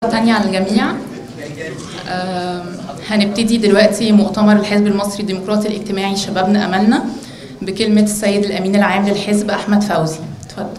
تانية على الجميع آم، هنبتدي دلوقتي مؤتمر الحزب المصري الديمقراطي الاجتماعي شبابنا أملنا بكلمة السيد الأمين العام للحزب أحمد فوزي اتفضل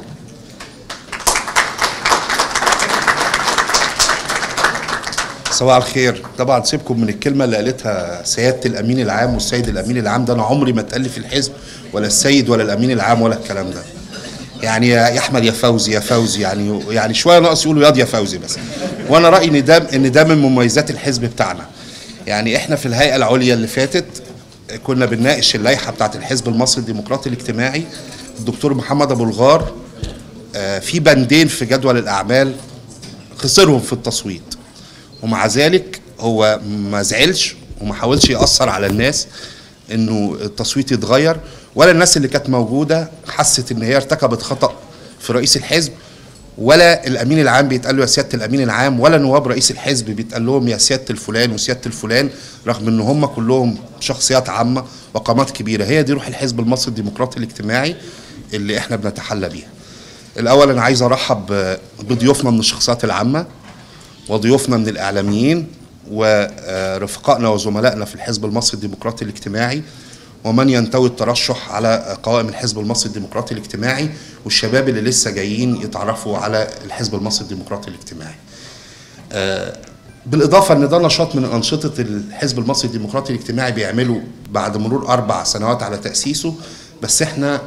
صباح الخير طبعا سيبكم من الكلمه اللي قالتها سياده الامين العام والسيد الامين العام ده انا عمري ما اتقال لي في الحزب ولا السيد ولا الامين العام ولا الكلام ده يعني يا يا احمد يا فوزي يا فوزي يعني يعني شويه ناقص يقولوا ياض يا فوزي بس وانا رايي ان ده ان ده من مميزات الحزب بتاعنا يعني احنا في الهيئه العليا اللي فاتت كنا بنناقش اللائحه بتاعت الحزب المصري الديمقراطي الاجتماعي الدكتور محمد ابو الغار آه، في بندين في جدول الاعمال خسرهم في التصويت ومع ذلك هو ما زعلش وما حاولش يأثر على الناس انه التصويت يتغير ولا الناس اللي كانت موجوده حست ان هي ارتكبت خطأ في رئيس الحزب ولا الامين العام بيتقال له يا سياده الامين العام ولا نواب رئيس الحزب بيتقال لهم يا سياده الفلان وسياده الفلان رغم ان هم كلهم شخصيات عامه وقامات كبيره هي دي روح الحزب المصري الديمقراطي الاجتماعي اللي احنا بنتحلى بيها. الاول انا عايز ارحب بضيوفنا من الشخصيات العامه وضيوفنا من الإعلاميين ورفقائنا وزملائنا في الحزب المصري الديمقراطي الاجتماعي ومن ينتوي الترشح على قوائم الحزب المصري الديمقراطي الاجتماعي والشباب اللي لسه جايين يتعرفوا على الحزب المصري الديمقراطي الاجتماعي آه، بالإضافة أن ده نشاط من أنشطة الحزب المصري الديمقراطي الاجتماعي بيعمله بعد مرور أربع سنوات على تأسيسه بس إحنا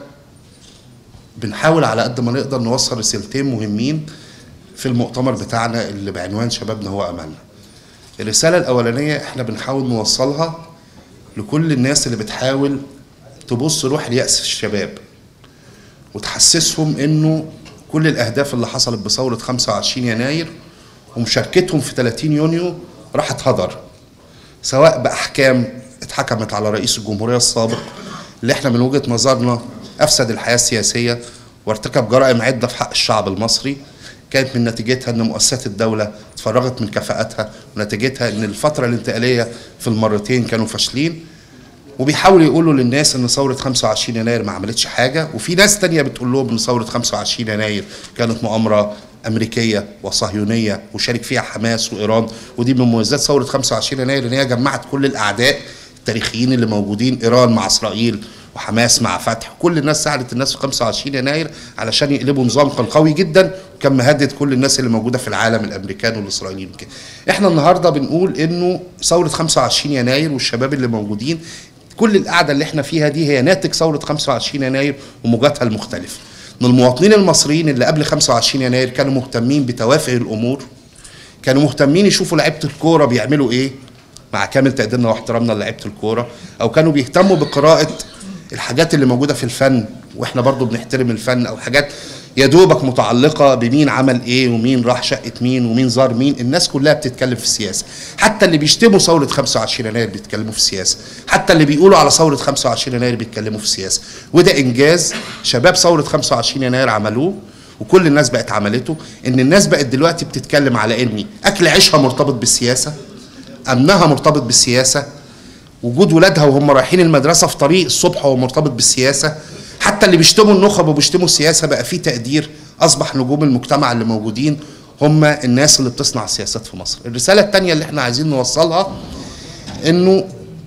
بنحاول على قد ما نقدر نوصل رسالتين مهمين في المؤتمر بتاعنا اللي بعنوان شبابنا هو املنا. الرساله الاولانيه احنا بنحاول نوصلها لكل الناس اللي بتحاول تبص روح اليأس في الشباب وتحسسهم انه كل الاهداف اللي حصلت بثوره 25 يناير ومشاركتهم في 30 يونيو راحت هدر سواء باحكام اتحكمت على رئيس الجمهوريه السابق اللي احنا من وجهه نظرنا افسد الحياه السياسيه وارتكب جرائم عده في حق الشعب المصري كانت من نتيجتها ان مؤسسات الدوله اتفرغت من كفاءتها ونتيجتها ان الفتره الانتقاليه في المرتين كانوا فاشلين وبيحاولوا يقولوا للناس ان ثوره 25 يناير ما عملتش حاجه وفي ناس تانية بتقول لهم ان ثوره 25 يناير كانت مؤامره امريكيه وصهيونيه وشارك فيها حماس وايران ودي من مميزات ثوره 25 يناير ان هي جمعت كل الاعداء التاريخيين اللي موجودين ايران مع اسرائيل وحماس مع فتح كل الناس ساعدت الناس في 25 يناير علشان يقلبوا نظام كان قوي جدا وكان مهدد كل الناس اللي موجوده في العالم الامريكان والاسرائيليين وكده احنا النهارده بنقول انه ثوره 25 يناير والشباب اللي موجودين كل القعده اللي احنا فيها دي هي ناتج ثوره 25 يناير وموجاتها المختلفه من المواطنين المصريين اللي قبل 25 يناير كانوا مهتمين بتوافه الامور كانوا مهتمين يشوفوا لعيبه الكوره بيعملوا ايه مع كامل تقديرنا واحترامنا لعيبه الكوره او كانوا بيهتموا بقراءه الحاجات اللي موجوده في الفن واحنا برضو بنحترم الفن او حاجات يا دوبك متعلقه بمين عمل ايه ومين راح شقه مين ومين زار مين الناس كلها بتتكلم في السياسه حتى اللي بيشتموا ثوره 25 يناير بيتكلموا في السياسه حتى اللي بيقولوا على ثوره 25 يناير بيتكلموا في السياسه وده انجاز شباب ثوره 25 يناير عملوه وكل الناس بقت عملته ان الناس بقت دلوقتي بتتكلم على ان اكل عيشها مرتبط بالسياسه امنها مرتبط بالسياسه وجود ولادها وهم رايحين المدرسه في طريق الصبح هو مرتبط بالسياسه حتى اللي بيشتموا النخب وبيشتموا السياسه بقى في تقدير اصبح نجوم المجتمع اللي موجودين هم الناس اللي بتصنع السياسات في مصر الرساله الثانيه اللي احنا عايزين نوصلها انه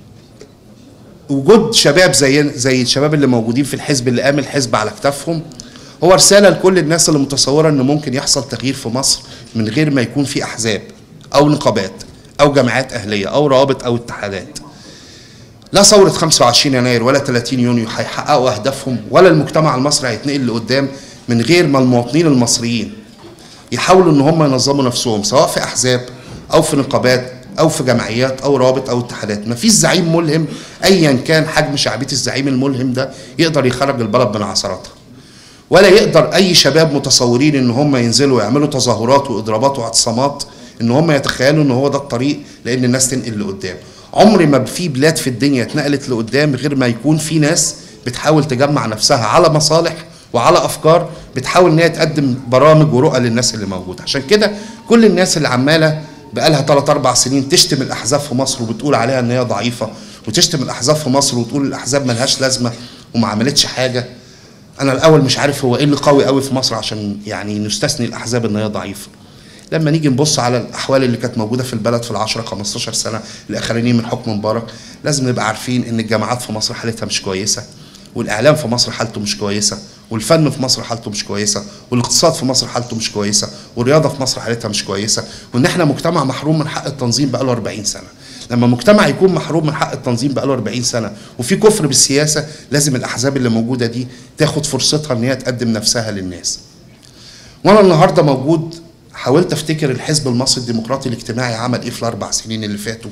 وجود شباب زي زي الشباب اللي موجودين في الحزب اللي قام الحزب على كتافهم هو رساله لكل الناس اللي متصوره ان ممكن يحصل تغيير في مصر من غير ما يكون في احزاب او نقابات او جمعيات اهليه او روابط او اتحادات لا ثورة 25 يناير ولا 30 يونيو هيحققوا أهدافهم ولا المجتمع المصري هيتنقل لقدام من غير ما المواطنين المصريين يحاولوا إن هم ينظموا نفسهم سواء في أحزاب أو في نقابات أو في جمعيات أو روابط أو اتحادات مفيش زعيم ملهم أيا كان حجم شعبية الزعيم الملهم ده يقدر يخرج البلد من عثراتها ولا يقدر أي شباب متصورين إن هم ينزلوا يعملوا تظاهرات وإضرابات واعتصامات إن هم يتخيلوا إن هو ده الطريق لأن الناس تنقل لقدام عمر ما في بلاد في الدنيا اتنقلت لقدام غير ما يكون في ناس بتحاول تجمع نفسها على مصالح وعلى افكار بتحاول ان هي تقدم برامج ورؤى للناس اللي موجوده عشان كده كل الناس اللي عماله بقالها 3 4 سنين تشتم الاحزاب في مصر وبتقول عليها ان هي ضعيفه وتشتم الاحزاب في مصر وتقول الاحزاب ملهاش لازمه وما عملتش حاجه انا الاول مش عارف هو ايه اللي قوي قوي في مصر عشان يعني نستثني الاحزاب ان هي ضعيفه لما نيجي نبص على الاحوال اللي كانت موجوده في البلد في ال 10 15 سنه الاخرانيين من حكم مبارك لازم نبقى عارفين ان الجامعات في مصر حالتها مش كويسه والاعلام في مصر حالته مش كويسه والفن في مصر حالته مش كويسه والاقتصاد في مصر حالته مش كويسه والرياضه في مصر حالتها مش كويسه وان احنا مجتمع محروم من حق التنظيم بقاله 40 سنه لما مجتمع يكون محروم من حق التنظيم بقاله 40 سنه وفي كفر بالسياسه لازم الاحزاب اللي موجوده دي تاخد فرصتها ان هي تقدم نفسها للناس وانا النهارده موجود حاولت افتكر الحزب المصري الديمقراطي الاجتماعي عمل ايه في الاربع سنين اللي فاتوا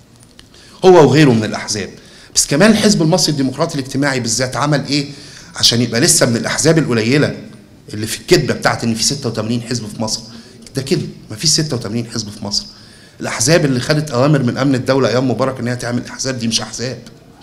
هو وغيره من الاحزاب بس كمان الحزب المصري الديمقراطي الاجتماعي بالذات عمل ايه عشان يبقى لسه من الاحزاب القليله اللي في الكذبه بتاعت ان في 86 حزب في مصر ده كده ما فيش 86 حزب في مصر الاحزاب اللي خدت اوامر من امن الدوله ايام مبارك ان هي تعمل احزاب دي مش احزاب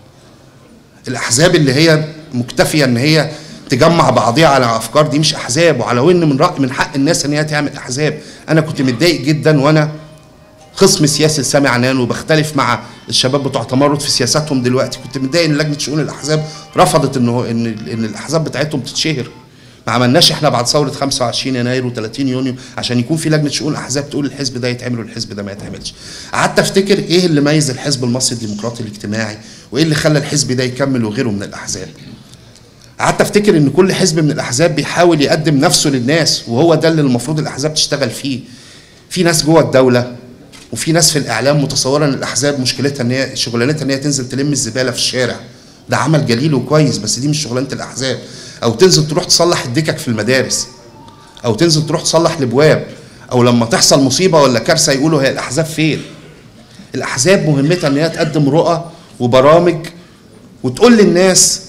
الاحزاب اللي هي مكتفيه ان هي تجمع بعضيها على افكار دي مش احزاب وعلى ان من رأي من حق الناس ان هي تعمل احزاب انا كنت متضايق جدا وانا خصم سياسي لسامي عنان وبختلف مع الشباب بتوع تمرد في سياساتهم دلوقتي كنت متضايق ان لجنه شؤون الاحزاب رفضت ان هو ان ان الاحزاب بتاعتهم تتشهر ما عملناش احنا بعد ثوره 25 يناير و30 يونيو عشان يكون في لجنه شؤون احزاب تقول الحزب ده يتعمل والحزب ده ما يتعملش قعدت افتكر ايه اللي ميز الحزب المصري الديمقراطي الاجتماعي وايه اللي خلى الحزب ده يكمل وغيره من الاحزاب قعدت افتكر ان كل حزب من الاحزاب بيحاول يقدم نفسه للناس وهو ده اللي المفروض الاحزاب تشتغل فيه في ناس جوه الدوله وفي ناس في الاعلام متصوره ان الاحزاب مشكلتها ان هي شغلانتها ان هي تنزل تلم الزباله في الشارع ده عمل جليل وكويس بس دي مش شغلانه الاحزاب او تنزل تروح تصلح الدكك في المدارس او تنزل تروح تصلح الابواب او لما تحصل مصيبه ولا كارثه يقولوا هي الاحزاب فين الاحزاب مهمتها ان هي تقدم رؤى وبرامج وتقول للناس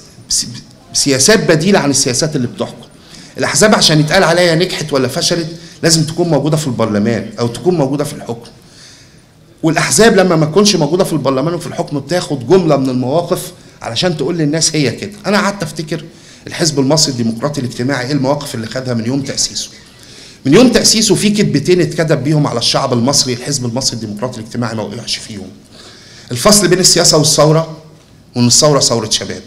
سياسات بديله عن السياسات اللي بتحكم الاحزاب عشان يتقال عليها نجحت ولا فشلت لازم تكون موجوده في البرلمان او تكون موجوده في الحكم والاحزاب لما ما تكونش موجوده في البرلمان وفي الحكم بتاخد جمله من المواقف علشان تقول للناس هي كده انا قعدت افتكر الحزب المصري الديمقراطي الاجتماعي ايه المواقف اللي خدها من يوم تاسيسه من يوم تاسيسه في كتبتين اتكتب بيهم على الشعب المصري الحزب المصري الديمقراطي الاجتماعي ما وقعش فيهم الفصل بين السياسه والثوره وان الثوره ثوره شباب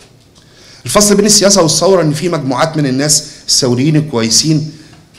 الفصل بين السياسه والثوره ان في مجموعات من الناس الثوريين الكويسين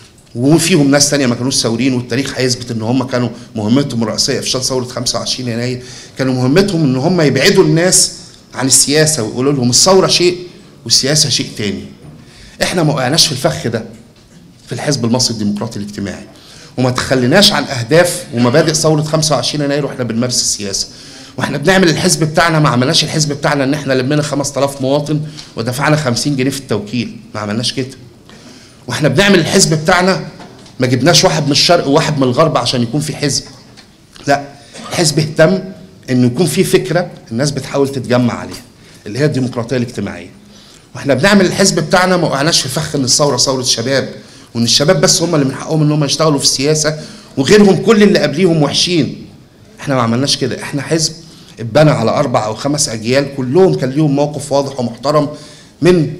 وفيهم ناس تانية ما كانوش ثوريين والتاريخ هيثبت ان هم كانوا مهمتهم الرئيسيه افشال ثوره 25 يناير كانوا مهمتهم ان هم يبعدوا الناس عن السياسه ويقولوا لهم الثوره شيء والسياسه شيء تاني. احنا ما وقعناش في الفخ ده في الحزب المصري الديمقراطي الاجتماعي وما تخليناش عن اهداف ومبادئ ثوره 25 يناير واحنا بنمارس السياسه. واحنا بنعمل الحزب بتاعنا ما عملناش الحزب بتاعنا ان احنا لمينا 5000 مواطن ودفعنا 50 جنيه في التوكيل ما عملناش كده. واحنا بنعمل الحزب بتاعنا ما جبناش واحد من الشرق وواحد من الغرب عشان يكون في حزب لا الحزب اهتم انه يكون في فكره الناس بتحاول تتجمع عليها اللي هي الديمقراطيه الاجتماعيه واحنا بنعمل الحزب بتاعنا ما وقعناش في فخ ان الثوره ثوره شباب وان الشباب بس هم اللي من حقهم ان هم يشتغلوا في السياسه وغيرهم كل اللي قبليهم وحشين احنا ما عملناش كده احنا حزب اتبنى على اربع او خمس اجيال كلهم كان ليهم موقف واضح ومحترم من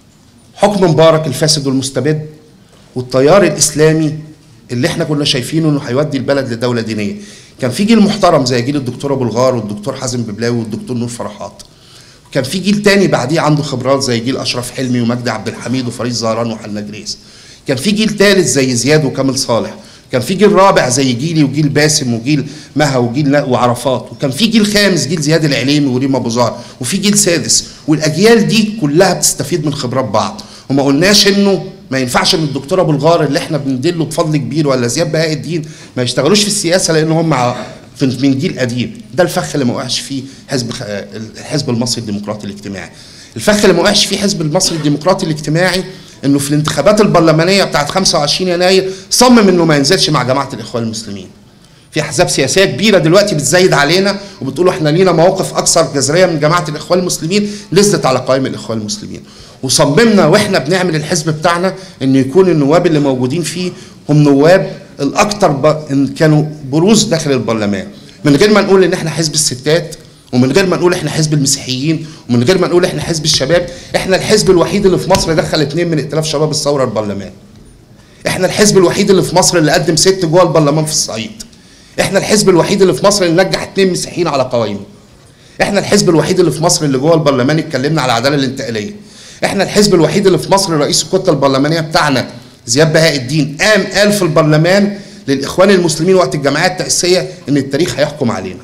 حكم مبارك الفاسد والمستبد والتيار الاسلامي اللي احنا كنا شايفينه انه هيودي البلد لدوله دينيه كان في جيل محترم زي جيل الدكتور ابو الغار والدكتور حازم ببلاوي والدكتور نور فرحات كان في جيل تاني بعديه عنده خبرات زي جيل اشرف حلمي ومجدي عبد الحميد وفريد زهران وحنا جريس كان في جيل ثالث زي زياد وكامل صالح كان في جيل رابع زي جيلي وجيل باسم وجيل مها وجيل وعرفات وكان في جيل خامس جيل زياد العليمي وريما ابو زهر وفي جيل سادس والاجيال دي كلها بتستفيد من خبرات بعض وما قلناش انه ما ينفعش ان الدكتور ابو الغار اللي احنا بنديله بفضل كبير ولا زياد بهاء الدين ما يشتغلوش في السياسه لان هم من جيل قديم ده الفخ اللي ما وقعش فيه حزب الحزب المصري الديمقراطي الاجتماعي الفخ اللي ما وقعش فيه حزب المصري الديمقراطي الاجتماعي انه في الانتخابات البرلمانيه بتاعت 25 يناير صمم انه ما ينزلش مع جماعه الاخوان المسلمين في احزاب سياسيه كبيره دلوقتي بتزايد علينا وبتقولوا احنا لينا مواقف اكثر جذريه من جماعه الاخوان المسلمين نزلت على قائمه الاخوان المسلمين وصممنا واحنا بنعمل الحزب بتاعنا ان يكون النواب اللي موجودين فيه هم نواب الاكثر ب... كانوا بروز داخل البرلمان من غير ما نقول ان احنا حزب الستات ومن غير ما نقول احنا حزب المسيحيين ومن غير ما نقول احنا حزب الشباب احنا الحزب الوحيد اللي في مصر دخل اثنين من ائتلاف شباب الثوره البرلمان احنا الحزب الوحيد اللي في مصر اللي قدم ست جوه البرلمان في الصعيد احنا الحزب الوحيد اللي في مصر اللي نجح اثنين مسيحيين على قوائمه احنا الحزب الوحيد اللي في مصر اللي جوه البرلمان اتكلمنا على العداله الانتقاليه احنا الحزب الوحيد اللي في مصر رئيس الكتله البرلمانيه بتاعنا زياد بهاء الدين قام قال في البرلمان للاخوان المسلمين وقت الجمعيه التاسيسيه ان التاريخ هيحكم علينا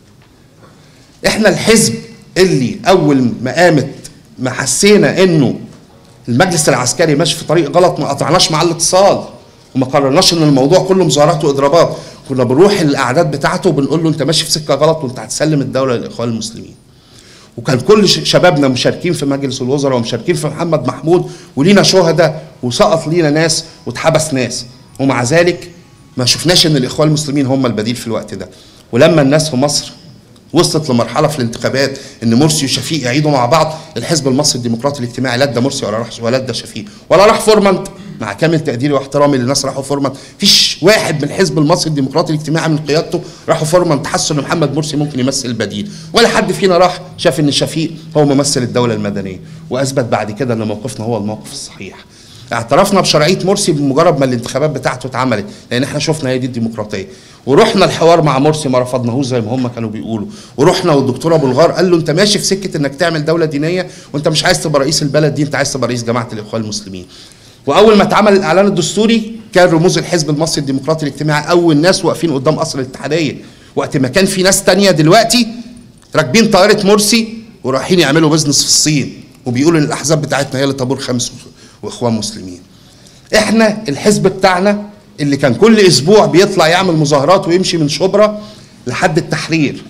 احنا الحزب اللي اول ما قامت ما حسينا انه المجلس العسكري ماشي في طريق غلط ما قطعناش مع الاتصال وما قررناش ان الموضوع كله مظاهرات واضرابات كنا بنروح الاعداد بتاعته وبنقول له انت ماشي في سكه غلط وانت هتسلم الدوله للاخوان المسلمين وكان كل ش- شبابنا مشاركين في مجلس الوزراء ومشاركين في محمد محمود ولينا شهداء وسقط لينا ناس واتحبس ناس ومع ذلك ما شفناش ان الاخوان المسلمين هم البديل في الوقت ده ولما الناس في مصر وصلت لمرحله في الانتخابات ان مرسي وشفيق يعيدوا مع بعض الحزب المصري الديمقراطي الاجتماعي لا ادى مرسي ولا راح ولا ادى شفيق ولا راح فورمانت مع كامل تقديري واحترامي للناس راحوا فورمانت فيش واحد من الحزب المصري الديمقراطي الاجتماعي من قيادته راحوا فورمانت حسوا ان محمد مرسي ممكن يمثل البديل ولا حد فينا راح شاف ان شفيق هو ممثل الدوله المدنيه واثبت بعد كده ان موقفنا هو الموقف الصحيح اعترفنا بشرعيه مرسي بمجرد ما الانتخابات بتاعته اتعملت لان احنا شفنا هي دي الديمقراطيه ورحنا الحوار مع مرسي ما رفضناهوش زي ما هم كانوا بيقولوا ورحنا والدكتور ابو الغار قال له انت ماشي في سكه انك تعمل دوله دينيه وانت مش عايز تبقى رئيس البلد دي انت عايز تبقى رئيس جماعه الاخوان المسلمين واول ما اتعمل الاعلان الدستوري كان رموز الحزب المصري الديمقراطي الاجتماعي اول ناس واقفين قدام قصر الاتحاديه وقت ما كان في ناس تانية دلوقتي راكبين طائره مرسي ورايحين يعملوا بزنس في الصين وبيقولوا ان الاحزاب بتاعتنا هي اللي طابور خمس واخوان مسلمين احنا الحزب بتاعنا اللي كان كل اسبوع بيطلع يعمل مظاهرات ويمشي من شبرا لحد التحرير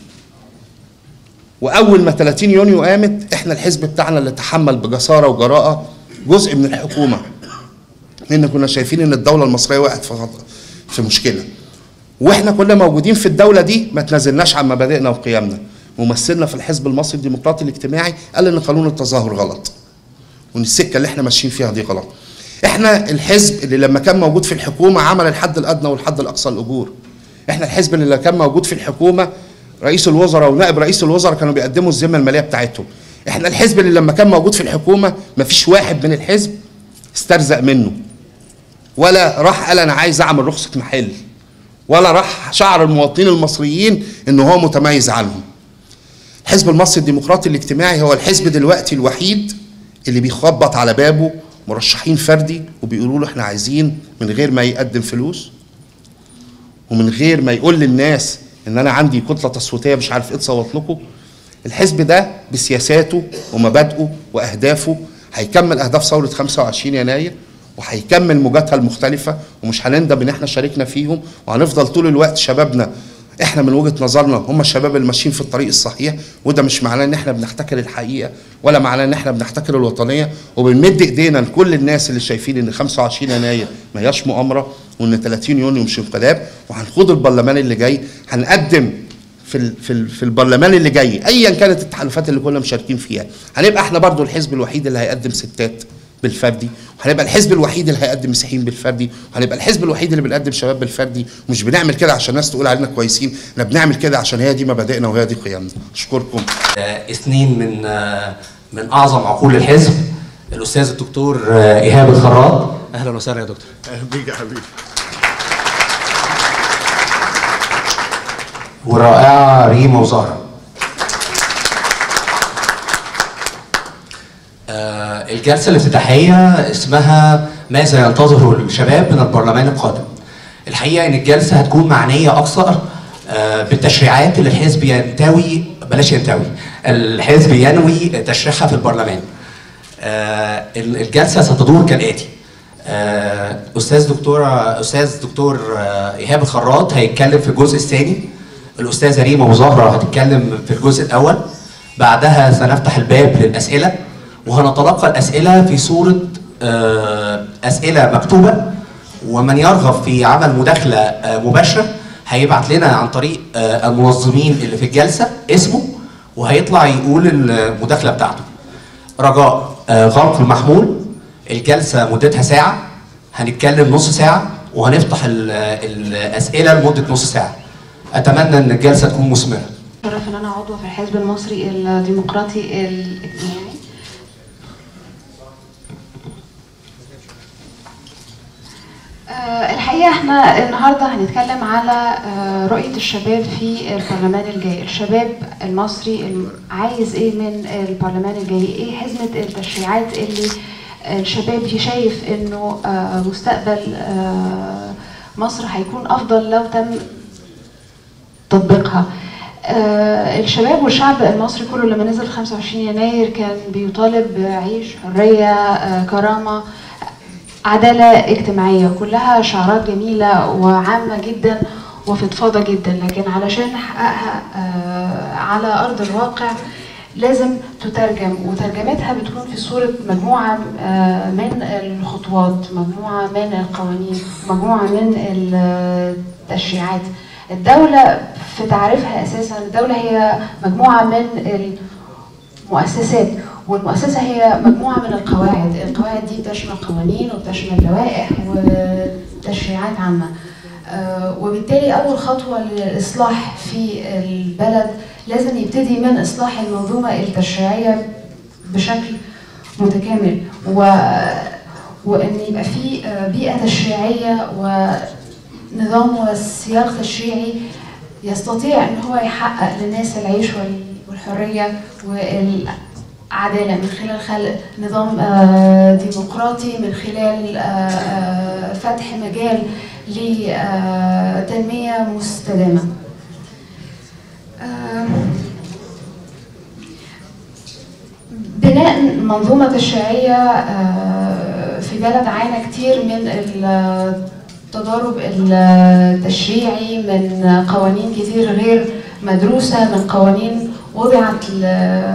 واول ما 30 يونيو قامت احنا الحزب بتاعنا اللي تحمل بجساره وجراءه جزء من الحكومه لان كنا شايفين ان الدوله المصريه وقعت في غط- في مشكله واحنا كنا موجودين في الدوله دي ما تنازلناش عن مبادئنا وقيمنا ممثلنا في الحزب المصري الديمقراطي الاجتماعي قال ان قانون التظاهر غلط وان السكه اللي احنا ماشيين فيها دي غلط احنا الحزب اللي لما كان موجود في الحكومه عمل الحد الادنى والحد الاقصى الاجور احنا الحزب اللي لما كان موجود في الحكومه رئيس الوزراء ونائب رئيس الوزراء كانوا بيقدموا الذمه الماليه بتاعتهم احنا الحزب اللي لما كان موجود في الحكومه ما فيش واحد من الحزب استرزق منه ولا راح قال انا عايز اعمل رخصه محل ولا راح شعر المواطنين المصريين ان هو متميز عنهم الحزب المصري الديمقراطي الاجتماعي هو الحزب دلوقتي الوحيد اللي بيخبط على بابه مرشحين فردي وبيقولوا له احنا عايزين من غير ما يقدم فلوس ومن غير ما يقول للناس ان انا عندي كتله تصويتيه مش عارف ايه تصوت لكم الحزب ده بسياساته ومبادئه واهدافه هيكمل اهداف ثوره 25 يناير وهيكمل موجاتها المختلفه ومش هنندم ان احنا شاركنا فيهم وهنفضل طول الوقت شبابنا احنا من وجهه نظرنا هم الشباب اللي ماشيين في الطريق الصحيح وده مش معناه ان احنا بنحتكر الحقيقه ولا معناه ان احنا بنحتكر الوطنيه وبنمد ايدينا لكل الناس اللي شايفين ان 25 يناير ما هياش مؤامره وان 30 يونيو مش انقلاب وهنخوض البرلمان اللي جاي هنقدم في ال في ال في البرلمان اللي جاي ايا كانت التحالفات اللي كنا مشاركين فيها هنبقى احنا برضو الحزب الوحيد اللي هيقدم ستات بالفردي وهنبقى الحزب الوحيد اللي هيقدم مسيحيين بالفردي وهنبقى الحزب الوحيد اللي بنقدم شباب بالفردي ومش بنعمل كده عشان الناس تقول علينا كويسين احنا بنعمل كده عشان هي دي مبادئنا وهي دي قيمنا اشكركم آه، اثنين من آه، من اعظم عقول الحزب الاستاذ الدكتور آه، ايهاب الخراط اهلا وسهلا يا دكتور اهلا بيك يا حبيبي والرائعه ريما وزهره آه، الجلسه الافتتاحيه اسمها ماذا ينتظر الشباب من البرلمان القادم الحقيقه ان الجلسه هتكون معنيه اكثر آه، بالتشريعات اللي الحزب ينتوي بلاش ينتوي الحزب ينوي تشريعها في البرلمان آه، الجلسه ستدور كالاتي آه، استاذ دكتور استاذ دكتور آه، ايهاب الخراط هيتكلم في الجزء الثاني الاستاذه ريما وزهره هتتكلم في الجزء الاول بعدها سنفتح الباب للاسئله وهنتلقى الاسئله في صوره آه، اسئله مكتوبه ومن يرغب في عمل مداخله آه، مباشره هيبعت لنا عن طريق آه، المنظمين اللي في الجلسه اسمه وهيطلع يقول المداخله بتاعته رجاء آه، غلق المحمول الجلسه مدتها ساعه هنتكلم نص ساعه وهنفتح ال- الاسئله لمده نص ساعه اتمنى ان الجلسه تكون مثمره شرف ان انا عضو في الحزب المصري الديمقراطي الاجتماعي آه، الحقيقه احنا النهارده هنتكلم على آه، رؤيه الشباب في البرلمان الجاي الشباب المصري الم- عايز ايه من البرلمان الجاي ايه حزمه التشريعات اللي الشباب شايف انه آه، مستقبل آه، مصر هيكون افضل لو تم تطبيقها آه، الشباب والشعب المصري كله لما نزل 25 يناير كان بيطالب بعيش حرية آه، كرامة عدالة اجتماعية كلها شعارات جميلة وعامة جدا وفضفاضة جدا لكن علشان نحققها آه، على أرض الواقع لازم تترجم وترجمتها بتكون في صورة مجموعة آه، من الخطوات مجموعة من القوانين مجموعة من التشريعات الدولة في تعريفها أساسا الدولة هي مجموعة من المؤسسات والمؤسسة هي مجموعة من القواعد القواعد دي بتشمل قوانين وبتشمل لوائح وتشريعات عامة آه، وبالتالي أول خطوة للإصلاح في البلد لازم يبتدي من إصلاح المنظومة التشريعية بشكل متكامل و وان يبقى في آه، بيئه تشريعيه ونظام وسياق تشريعي يستطيع ان هو يحقق للناس العيش وال- والحريه والعداله من خلال خلق نظام آه، ديمقراطي من خلال آه، آه، فتح مجال لتنميه مستدامه. آه، بناء منظومة تشريعية آه، في بلد عانى كتير من التضارب التشريعي من قوانين كتير غير مدروسة من قوانين وضعت ل-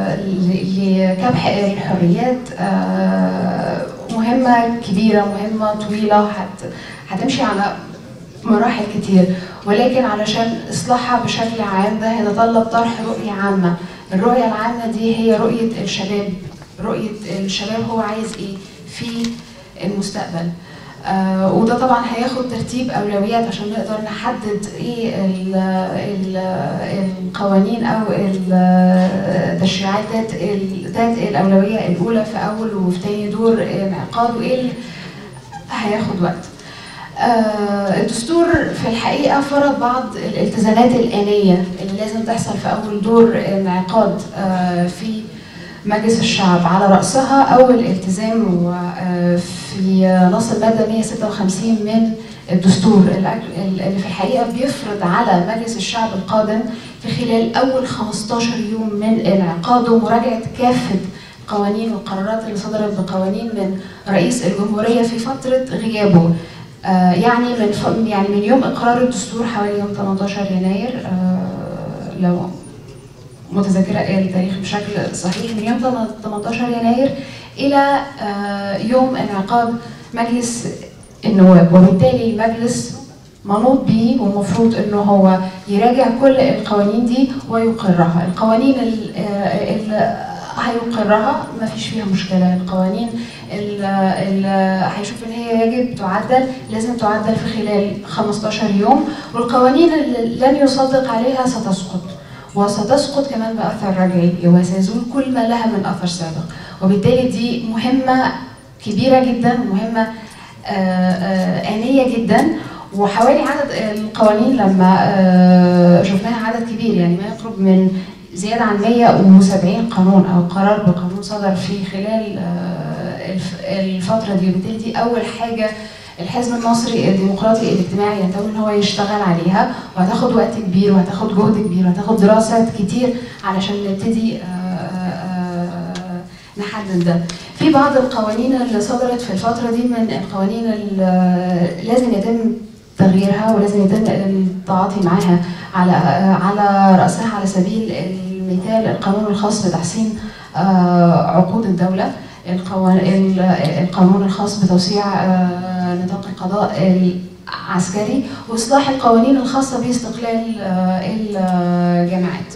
ل- لكبح الحريات آه، مهمة كبيرة مهمة طويلة هت- هتمشي على مراحل كتير ولكن علشان إصلاحها بشكل عام ده هيتطلب طرح رؤية عامة الرؤية العامة دي هي رؤية الشباب رؤية الشباب هو عايز إيه في المستقبل آه وده طبعا هياخد ترتيب أولويات عشان نقدر نحدد إيه ال ال القوانين أو التشريعات ذات ال- ذات الأولوية الأولى في أول وفي تاني دور انعقاد وإيه اللي هياخد وقت آه، الدستور في الحقيقة فرض بعض الالتزامات الآنية اللي لازم تحصل في أول دور انعقاد آه، في مجلس الشعب على رأسها أول التزام هو آه، في نص المادة 156 من الدستور الأج- اللي في الحقيقة بيفرض على مجلس الشعب القادم في خلال أول 15 يوم من انعقاده مراجعة كافة قوانين والقرارات اللي صدرت بقوانين من رئيس الجمهورية في فترة غيابه آه، يعني من ف... يعني من يوم اقرار الدستور حوالي يوم 18 يناير آه، لو متذكره التاريخ بشكل صحيح من يوم 18 يناير الى آه، يوم انعقاد مجلس النواب وبالتالي المجلس منوط به ومفروض انه هو يراجع كل القوانين دي ويقرها القوانين اللي هيقرها ما فيش فيها مشكله القوانين اللي هيشوف ان هي يجب تعدل لازم تعدل في خلال 15 يوم والقوانين اللي لن يصدق عليها ستسقط وستسقط كمان بأثر رجعي وسيزول كل ما لها من أثر سابق وبالتالي دي مهمة كبيرة جدا مهمة آه، آه، آنية جدا وحوالي عدد القوانين لما آه، شفناها عدد كبير يعني ما يقرب من زيادة عن 170 قانون أو قرار بقانون صدر في خلال آه، الف- الفترة دي وبالتالي دي أول حاجة الحزب المصري الديمقراطي الاجتماعي ينتوي ان هو يشتغل عليها وهتاخد وقت كبير وهتاخد جهد كبير وهتاخد دراسات كتير علشان نبتدي آه، آه، نحدد ده. في بعض القوانين اللي صدرت في الفترة دي من القوانين اللي لازم يتم تغييرها ولازم يتم التعاطي معاها على على رأسها على سبيل المثال القانون الخاص بتحسين آه، عقود الدولة القوان- ال- القانون الخاص بتوسيع آه، نطاق القضاء العسكري واصلاح القوانين الخاصه باستقلال آه، الجامعات.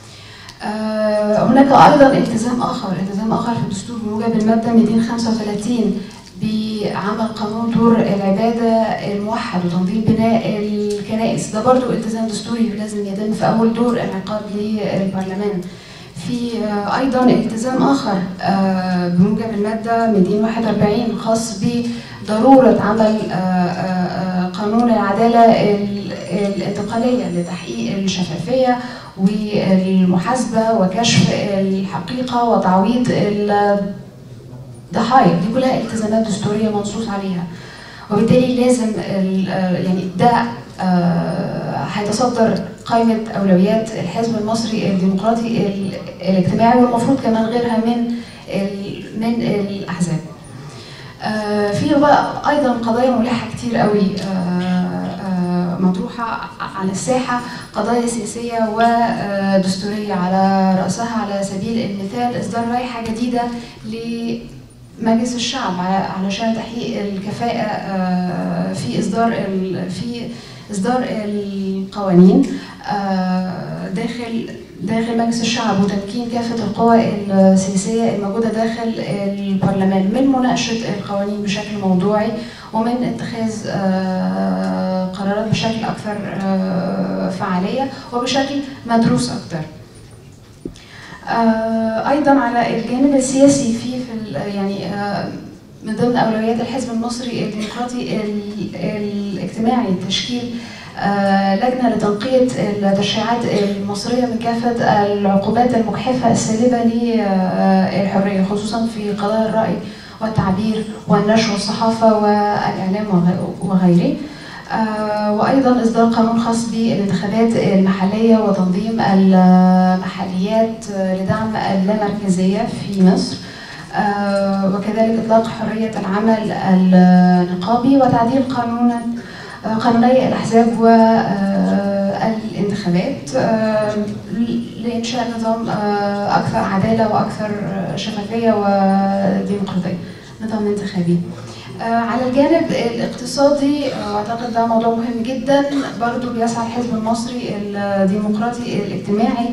آه، هناك ايضا التزام اخر التزام اخر في الدستور بموجب الماده 235 بعمل قانون طور العباده الموحد وتنظيم بناء الكنائس ده برضو التزام دستوري لازم يتم في اول دور انعقاد للبرلمان في آه، ايضا التزام اخر آه، بموجب الماده 241 خاص بضروره عمل آه، آه، آه، قانون العداله ال- الانتقاليه لتحقيق الشفافيه والمحاسبه وكشف الحقيقه وتعويض الضحايا دي كلها التزامات دستوريه منصوص عليها وبالتالي لازم ال- آه، يعني ده آه، هيتصدر قائمة أولويات الحزب المصري الديمقراطي ال- الاجتماعي والمفروض كمان غيرها من ال- من الأحزاب. آه، في بقى ايضا قضايا ملحه كتير قوي آه، آه، مطروحه على الساحه قضايا سياسيه ودستوريه على راسها على سبيل المثال اصدار لائحه جديده لمجلس الشعب ع- علشان تحقيق الكفاءه آه، في اصدار ال- في اصدار القوانين آه، داخل داخل مجلس الشعب وتمكين كافة القوى السياسية الموجودة داخل البرلمان من مناقشة القوانين بشكل موضوعي ومن اتخاذ آه، قرارات بشكل أكثر آه، فعالية وبشكل مدروس أكثر. آه، ايضا على الجانب السياسي في في ال- يعني آه، من ضمن اولويات الحزب المصري الديمقراطي ال- الاجتماعي تشكيل آه، لجنه لتنقيه التشريعات المصريه من كافه العقوبات المجحفه السالبه للحريه خصوصا في قضايا الراي والتعبير والنشر والصحافه والاعلام وغ- وغيره. آه، وايضا اصدار قانون خاص بالانتخابات المحليه وتنظيم المحليات آه، لدعم اللامركزيه في مصر آه، وكذلك اطلاق حريه العمل النقابي وتعديل قانون آه، قانوني الاحزاب والانتخابات لانشاء نظام آه، اكثر عداله واكثر شفافيه وديمقراطيه نظام انتخابي آه، على الجانب الاقتصادي آه، واعتقد ده موضوع مهم جدا برضو بيسعى الحزب المصري الديمقراطي الاجتماعي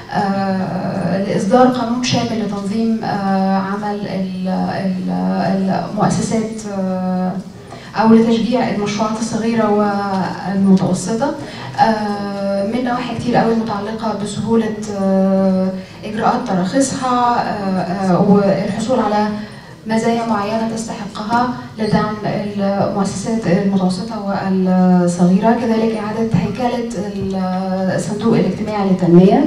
آه، لاصدار قانون شامل لتنظيم آه، عمل ال- ال- المؤسسات آه، او لتشجيع المشروعات الصغيره والمتوسطه آه، من نواحي كتير قوي متعلقه بسهوله آه، اجراءات تراخيصها آه، آه، والحصول على مزايا معينة تستحقها لدعم المؤسسات المتوسطة والصغيرة كذلك إعادة هيكلة الصندوق الاجتماعي للتنمية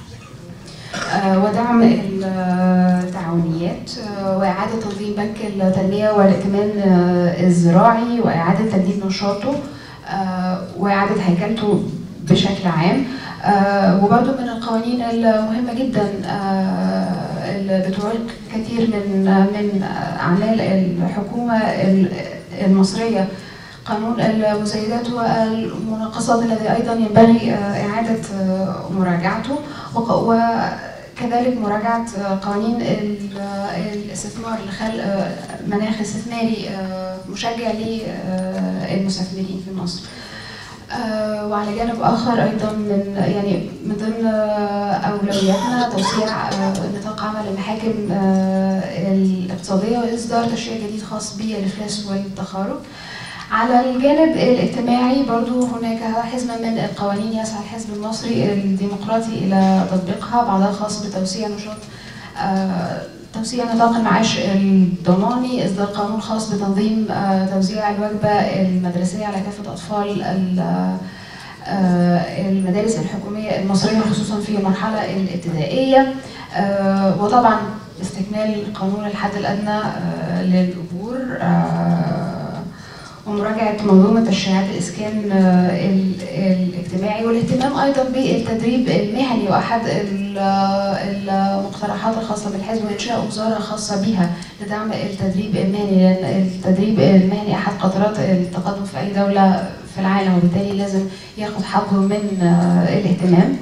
آه، ودعم التعاونيات آه، وإعادة تنظيم بنك التنمية والائتمان آه، الزراعي وإعادة تجديد نشاطه آه، وإعادة هيكلته بشكل عام آه، وبرضو من القوانين المهمة جدا آه، اللي بتعيق كثير من من أعمال الحكومة المصرية قانون المزايدات والمناقصات الذي أيضا ينبغي آه، إعادة آه، مراجعته وق- وكذلك مراجعة آه، قوانين ال- الاستثمار لخلق آه، مناخ استثماري آه، مشجع للمستثمرين في مصر. آه، وعلى جانب اخر ايضا من يعني من ضمن آه، اولوياتنا توسيع آه، نطاق عمل المحاكم آه، الاقتصاديه واصدار تشريع جديد خاص بالافلاس والتخارج. على الجانب الاجتماعي برضو هناك حزمة من القوانين يسعى الحزب المصري الديمقراطي إلى تطبيقها بعضها خاص بتوسيع نشاط آه، توسيع نطاق المعاش الضماني إصدار قانون خاص بتنظيم آه، توزيع الوجبة المدرسية على كافة أطفال ال- آه، المدارس الحكومية المصرية خصوصا في المرحلة الابتدائية آه، وطبعا استكمال قانون الحد الأدنى آه، للأجور آه، ومراجعة منظومة تشريعات الإسكان آه، ال- الاجتماعي والاهتمام أيضا بالتدريب المهني وأحد ال- المقترحات الخاصة بالحزب وإنشاء وزارة خاصة بها لدعم التدريب المهني لأن التدريب المهني أحد قطرات التقدم في أي دولة في العالم وبالتالي لازم ياخد حقه من آه، الاهتمام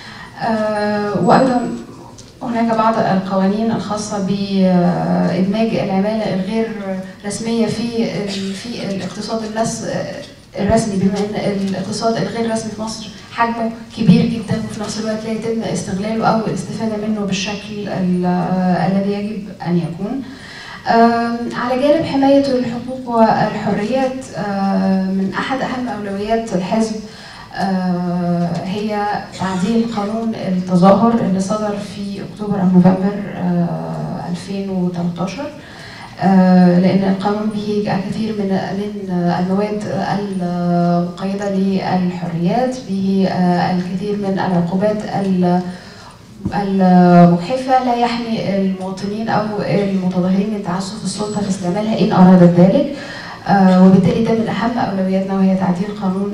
آه، وأيضا هناك بعض القوانين الخاصة بإدماج العمالة الغير رسمية في في الاقتصاد الناس الرسمي بما ان الاقتصاد الغير رسمي في مصر حجمه كبير جدا وفي نفس الوقت لا يتم استغلاله او الاستفاده منه بالشكل ال- الذي يجب ان يكون. آم، على جانب حمايه الحقوق والحريات آم، من احد اهم اولويات الحزب آه، هي تعديل قانون التظاهر اللي صدر في اكتوبر او نوفمبر آه، 2013 آه، لان القانون به كثير من من المواد المقيده للحريات به آه، الكثير من العقوبات ال- المجحفة لا يحمي المواطنين أو المتظاهرين من تعسف السلطة في استعمالها إن أرادت ذلك آه، وبالتالي ده من أهم أولوياتنا وهي تعديل قانون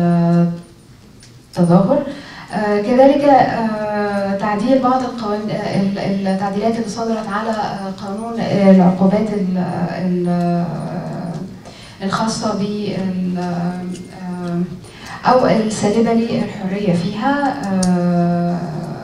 التظاهر آه، كذلك آه، تعديل بعض القوانين آه، ال- التعديلات اللي صدرت على آه، قانون آه، العقوبات ال- ال- الخاصة بال آه، أو السالبة للحرية فيها آه،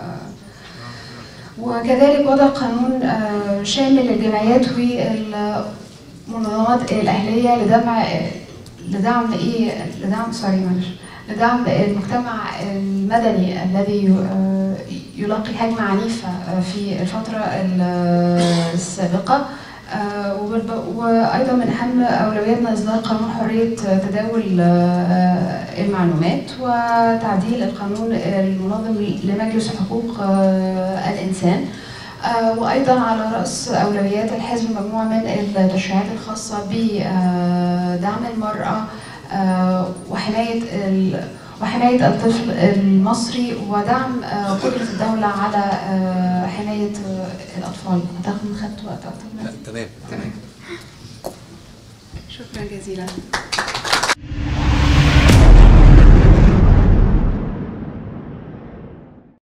وكذلك وضع قانون آه، شامل للجمعيات والمنظمات الأهلية لدعم لدعم إيه لدعم سوري معلش لدعم المجتمع المدني الذي ي- آه، يلاقي هجمة عنيفة آه، في الفترة ال- السابقة آه، وبالب- وأيضا من أهم أولوياتنا إصدار قانون حرية تداول آه، المعلومات وتعديل القانون المنظم لمجلس حقوق آه، الإنسان آه، وأيضا على رأس أولويات الحزب مجموعة من التشريعات الخاصة بدعم المرأة آه، وحماية ال- وحماية الطفل المصري ودعم آه، قدرة الدولة على آه، حماية آه، الأطفال أعتقد إن خدت وقت أكتر من تمام تمام شكرا جزيلا